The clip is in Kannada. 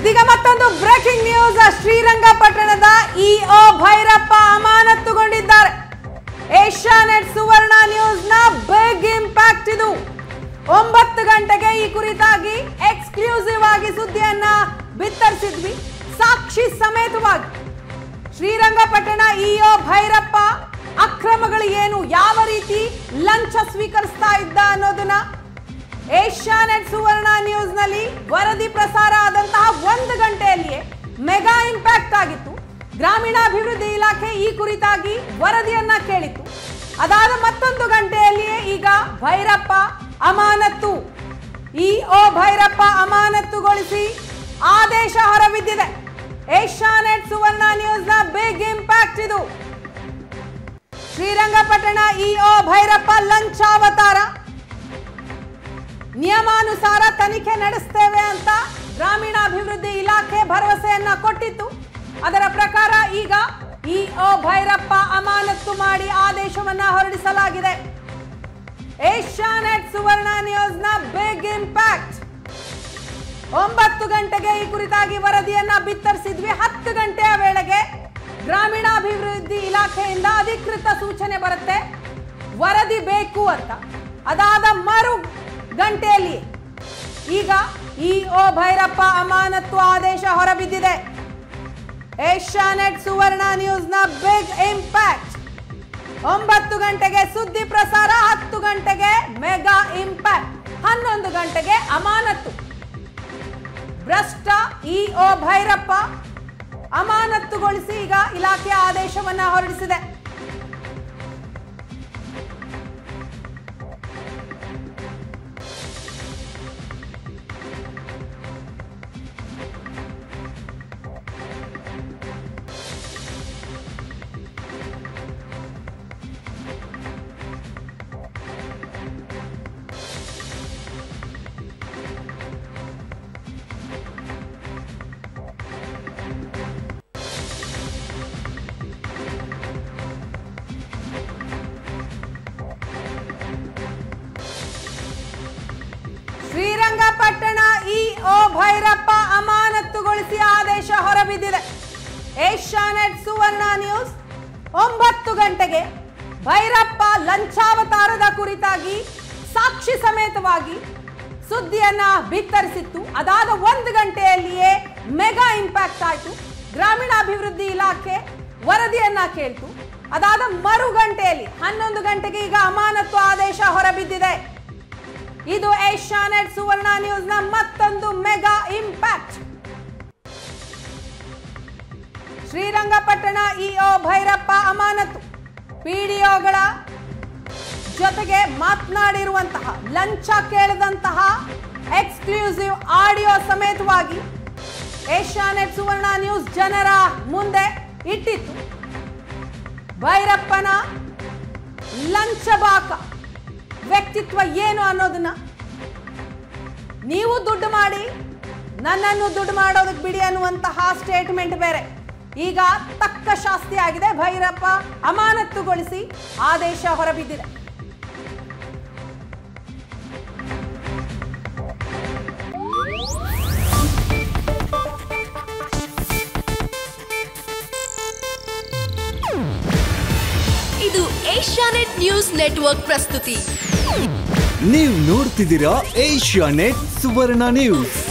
ಇದೀಗ ಮತ್ತೊಂದು ಬ್ರೇಕಿಂಗ್ ನ್ಯೂಸ್ ಶ್ರೀರಂಗಪಟ್ಟಣದ ಇಒ ಭೈರಪ್ಪ ಅಮಾನತುಗೊಂಡಿದ್ದಾರೆ ಏಷ್ಯಾನೆಟ್ ಸುವರ್ಣ ನ್ಯೂಸ್ ನ ಬಿಗ್ ಇಂಪ್ಯಾಕ್ಟ್ ಇದು ಒಂಬತ್ತು ಗಂಟೆಗೆ ಈ ಕುರಿತಾಗಿ ಎಕ್ಸ್ಕ್ಲೂಸಿವ್ ಆಗಿ ಸುದ್ದಿಯನ್ನ ಬಿತ್ತರಿಸಿದ್ವಿ ಸಾಕ್ಷಿ ಸಮೇತವಾಗಿ ಶ್ರೀರಂಗಪಟ್ಟಣ ಇಒ ಭೈರಪ್ಪ ಅಕ್ರಮಗಳು ಏನು ಯಾವ ರೀತಿ ಲಂಚ ಸ್ವೀಕರಿಸ್ತಾ ಇದ್ದ ಅನ್ನೋದನ್ನ ಏಷ್ಯಾನೆಟ್ ಸುವರ್ಣ ನ್ಯೂಸ್ ನಲ್ಲಿ ವರದಿ ಪ್ರಸಾರ ಆದಂತಹ ಒಂದು ಗಂಟೆಯಲ್ಲಿಯೇ ಮೆಗಾ ಇಂಪ್ಯಾಕ್ಟ್ ಆಗಿತ್ತು ಗ್ರಾಮೀಣಾಭಿವೃದ್ಧಿ ಇಲಾಖೆ ಈ ಕುರಿತಾಗಿ ವರದಿಯನ್ನ ಕೇಳಿತು ಅದಾದ ಮತ್ತೊಂದು ಗಂಟೆಯಲ್ಲಿಯೇ ಈಗ ಭೈರಪ್ಪ ಅಮಾನತ್ತು ಈ ಓ ಭೈರಪ್ಪ ಅಮಾನತುಗೊಳಿಸಿ ಆದೇಶ ಹೊರಬಿದ್ದಿದೆ ಏಷ್ಯಾನೆಟ್ ಸುವರ್ಣ ನ್ಯೂಸ್ ನ ಬಿಗ್ ಇಂಪ್ಯಾಕ್ಟ್ ಇದು ಶ್ರೀರಂಗಪಟ್ಟಣ ಇಒ ಭೈರಪ್ಪ ಲಂಚಾವತಾರ ನಿಯಮಾನುಸಾರ ತನಿಖೆ ನಡೆಸ್ತೇವೆ ಅಂತ ಗ್ರಾಮೀಣಾಭಿವೃದ್ಧಿ ಇಲಾಖೆ ಭರವಸೆಯನ್ನ ಕೊಟ್ಟಿತ್ತು ಅದರ ಪ್ರಕಾರ ಈಗ ಇಒ ಭೈರಪ್ಪ ಅಮಾನತ್ತು ಮಾಡಿ ಆದೇಶವನ್ನ ಹೊರಡಿಸಲಾಗಿದೆ ಏಷ್ಯಾನೆಟ್ ಸುವರ್ಣ ನ್ಯೂಸ್ ನ ಬಿಗ್ ಇಂಪ್ಯಾಕ್ಟ್ ಒಂಬತ್ತು ಗಂಟೆಗೆ ಈ ಕುರಿತಾಗಿ ವರದಿಯನ್ನ ಬಿತ್ತರಿಸಿದ್ವಿ ಹತ್ತು ಗಂಟೆಯ ವೇಳೆಗೆ ಗ್ರಾಮೀಣಾಭಿವೃದ್ಧಿ ಇಲಾಖೆಯಿಂದ ಅಧಿಕೃತ ಸೂಚನೆ ಬರುತ್ತೆ ವರದಿ ಬೇಕು ಅಂತ ಅದಾದ ಮರು ಗಂಟೆಯಲ್ಲಿ ಈಗ ಇ ಓ ಭೈರಪ್ಪ ಅಮಾನತ್ತು ಆದೇಶ ಹೊರಬಿದ್ದಿದೆ ಏಷ್ಯಾನೆಟ್ ಸುವರ್ಣ ನ್ಯೂಸ್ ನ ಬಿಗ್ ಇಂಪ್ಯಾಕ್ಟ್ ಒಂಬತ್ತು ಗಂಟೆಗೆ ಸುದ್ದಿ ಪ್ರಸಾರ ಹತ್ತು ಗಂಟೆಗೆ ಮೆಗಾ ಇಂಪ್ಯಾಕ್ಟ್ ಹನ್ನೊಂದು ಗಂಟೆಗೆ ಅಮಾನತ್ತು ಭ್ರಷ್ಟ ಇ ಓ ಭೈರಪ್ಪ ಅಮಾನತ್ತುಗೊಳಿಸಿ ಈಗ ಇಲಾಖೆ ಆದೇಶವನ್ನ ಹೊರಡಿಸಿದೆ ಶ್ರೀರಂಗಪಟ್ಟಣ ಇ ಓ ಭೈರಪ್ಪ ಅಮಾನತ್ತುಗೊಳಿಸಿ ಆದೇಶ ಹೊರಬಿದ್ದಿದೆ ಏಷ್ಯಾನೆಟ್ ಸುವರ್ಣ ನ್ಯೂಸ್ ಒಂಬತ್ತು ಗಂಟೆಗೆ ಭೈರಪ್ಪ ಲಂಚಾವತಾರದ ಕುರಿತಾಗಿ ಸಾಕ್ಷಿ ಸಮೇತವಾಗಿ ಸುದ್ದಿಯನ್ನ ಬಿತ್ತರಿಸಿತ್ತು ಅದಾದ ಒಂದು ಗಂಟೆಯಲ್ಲಿಯೇ ಮೆಗಾ ಇಂಪ್ಯಾಕ್ಟ್ ಆಯಿತು ಗ್ರಾಮೀಣಾಭಿವೃದ್ಧಿ ಇಲಾಖೆ ವರದಿಯನ್ನ ಕೇಳ್ತು ಅದಾದ ಮರು ಗಂಟೆಯಲ್ಲಿ ಹನ್ನೊಂದು ಗಂಟೆಗೆ ಈಗ ಅಮಾನತ್ತು ಆದೇಶ ಹೊರಬಿದ್ದಿದೆ ಇದು ಏಷ್ಯಾನೆಟ್ ಸುವರ್ಣ ನ್ಯೂಸ್ ನ ಮತ್ತೊಂದು mega impact Srirangapatna EO Bhairappa ಅಮಾನತು ಪಿಡಿಒಗಳ ಜೊತೆಗೆ ಮಾತನಾಡಿರುವಂತಹ ಲಂಚ ಕೇಳಿದಂತಹ ಎಕ್ಸ್ಕ್ಲೂಸಿವ್ ಆಡಿಯೋ ಸಮೇತವಾಗಿ ಏಷ್ಯಾನೆಟ್ ಸುವರ್ಣ ನ್ಯೂಸ್ ಜನರ ಮುಂದೆ ಇಟ್ಟಿತ್ತು ಭೈರಪ್ಪನ ಲಂಚಬಾಕ ವ್ಯಕ್ತಿತ್ವ ಏನು ಅನ್ನೋದನ್ನ ನೀವು ದುಡ್ಡು ಮಾಡಿ ನನ್ನನ್ನು ದುಡ್ಡು ಮಾಡೋದಕ್ಕೆ ಬಿಡಿ ಅನ್ನುವಂತಹ ಸ್ಟೇಟ್ಮೆಂಟ್ ಬೇರೆ ಈಗ ತಕ್ಕ ಶಾಸ್ತಿ ಆಗಿದೆ ಭೈರಪ್ಪ ಅಮಾನತ್ತುಗೊಳಿಸಿ ಆದೇಶ ಹೊರಬಿದ್ದಿದೆ ಇದು ಏಷ್ಯಾನೆಟ್ ನ್ಯೂಸ್ ನೆಟ್ವರ್ಕ್ ಪ್ರಸ್ತುತಿ ನೀವು ನೋಡ್ತಿದ್ದೀರಾ ಏಷ್ಯಾ ನೆಟ್ ಸುವರ್ಣ ನ್ಯೂಸ್